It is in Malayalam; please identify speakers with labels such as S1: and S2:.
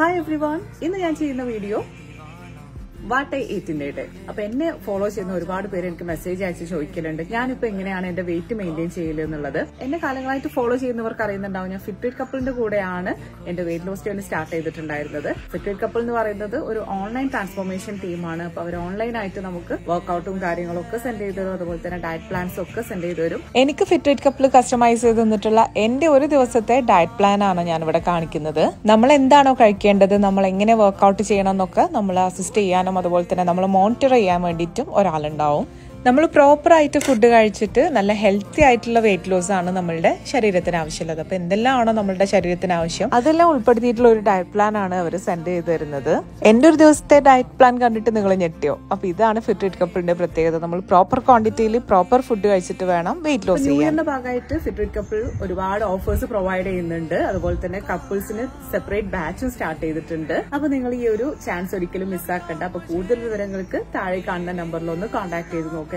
S1: ഹായ് എവ്രി വൺ ഇന്ന് ഞാൻ ചെയ്യുന്ന വീഡിയോ വാട്ട് ഐ ഈറ്റിന്റെ ഡേ അപ്പൊ എന്നെ ഫോളോ ചെയ്യുന്ന ഒരുപാട് പേര് എനിക്ക് മെസ്സേജ് അയച്ച് ചോദിക്കലുണ്ട് ഞാനിപ്പോ എങ്ങനെയാണ് എന്റെ വെയിറ്റ് മെയിൻറ്റെയിൻ ചെയ്യല് എന്നുള്ളത് എന്നെ കാലങ്ങളായിട്ട് ഫോളോ ചെയ്യുന്നവർക്ക് അറിയുന്നുണ്ടാവും ഞാൻ ഫിറ്റ്വെറ്റ് കപ്പിളിന്റെ കൂടെയാണ് എന്റെ വെയിറ്റ് ലോസ് ജേർണി സ്റ്റാർട്ട് ചെയ്തിട്ടുണ്ടായിരുന്നത് ഫിറ്റ്വെറ്റ് കപ്പിൾ എന്ന് പറയുന്നത് ഒരു ഓൺലൈൻ ട്രാൻസ്ഫോർമേഷൻ ടീമാണ് അപ്പൊ അവർ ഓൺലൈനായിട്ട് നമുക്ക് വർക്ക്ഔട്ടും കാര്യങ്ങളും ഒക്കെ സെൻഡ് ചെയ്ത് തരും അതുപോലെ തന്നെ ഡയറ്റ് പ്ലാൻസ് ഒക്കെ സെൻഡ് ചെയ്ത് തരും
S2: എനിക്ക് ഫിറ്റ്വെറ്റ് കപ്പിൽ കസ്റ്റമൈസ് ചെയ്ത് തന്നിട്ടുള്ള എന്റെ ഒരു ദിവസത്തെ ഡയറ്റ് പ്ലാൻ ആണ് ഞാൻ ഇവിടെ കാണിക്കുന്നത് നമ്മൾ എന്താണോ കഴിക്കേണ്ടത് നമ്മൾ എങ്ങനെ വർക്ക്ഔട്ട് ചെയ്യണം എന്നൊക്കെ നമ്മൾ അസിസ്റ്റ് ചെയ്യാനും അതുപോലെ തന്നെ നമ്മൾ മോണിറ്റർ ചെയ്യാൻ വേണ്ടിയിട്ടും ഒരാളുണ്ടാവും നമ്മൾ പ്രോപ്പർ ആയിട്ട് ഫുഡ് കഴിച്ചിട്ട് നല്ല ഹെൽത്തി ആയിട്ടുള്ള വെയിറ്റ് ലോസ് ആണ് നമ്മളുടെ ശരീരത്തിന് ആവശ്യമുള്ളത് അപ്പൊ എന്തെല്ലാമാണോ നമ്മളുടെ ശരീരത്തിന് ആവശ്യം അതെല്ലാം ഉൾപ്പെടുത്തിയിട്ടുള്ള ഒരു ഡയറ്റ് പ്ലാൻ ആണ് അവർ സെൻഡ് ചെയ്ത് തരുന്നത് എന്റെ ഒരു ദിവസത്തെ ഡയറ്റ് പ്ലാൻ കണ്ടിട്ട് നിങ്ങൾ ഞെട്ടിയോ അപ്പൊ ഇതാണ് ഫിറ്റ് കപ്പിളിന്റെ പ്രത്യേകത നമ്മൾ പ്രോപ്പർ ക്വാണ്ടിറ്റിയിൽ പ്രോപ്പർ ഫുഡ് കഴിച്ചിട്ട് വേണം വെയിറ്റ് ലോസ്
S1: ന്യൂ
S2: ചെയ്യാൻ
S1: ഇയറിന്റെ ഭാഗമായിട്ട് ഫിറ്റ്വെറ്റ് കപ്പിൾ ഒരുപാട് ഓഫേഴ്സ് പ്രൊവൈഡ് ചെയ്യുന്നുണ്ട് അതുപോലെ തന്നെ കപ്പിൾസിന് സെപ്പറേറ്റ് ബാച്ചും സ്റ്റാർട്ട് ചെയ്തിട്ടുണ്ട് അപ്പൊ നിങ്ങൾ ഈ ഒരു ചാൻസ് ഒരിക്കലും മിസ്സാക്കണ്ട അപ്പൊ കൂടുതൽ വിവരങ്ങൾക്ക് താഴെ കാണുന്ന നമ്പറിൽ ഒന്ന് കോൺടാക്ട് ചെയ്ത് നോക്കുക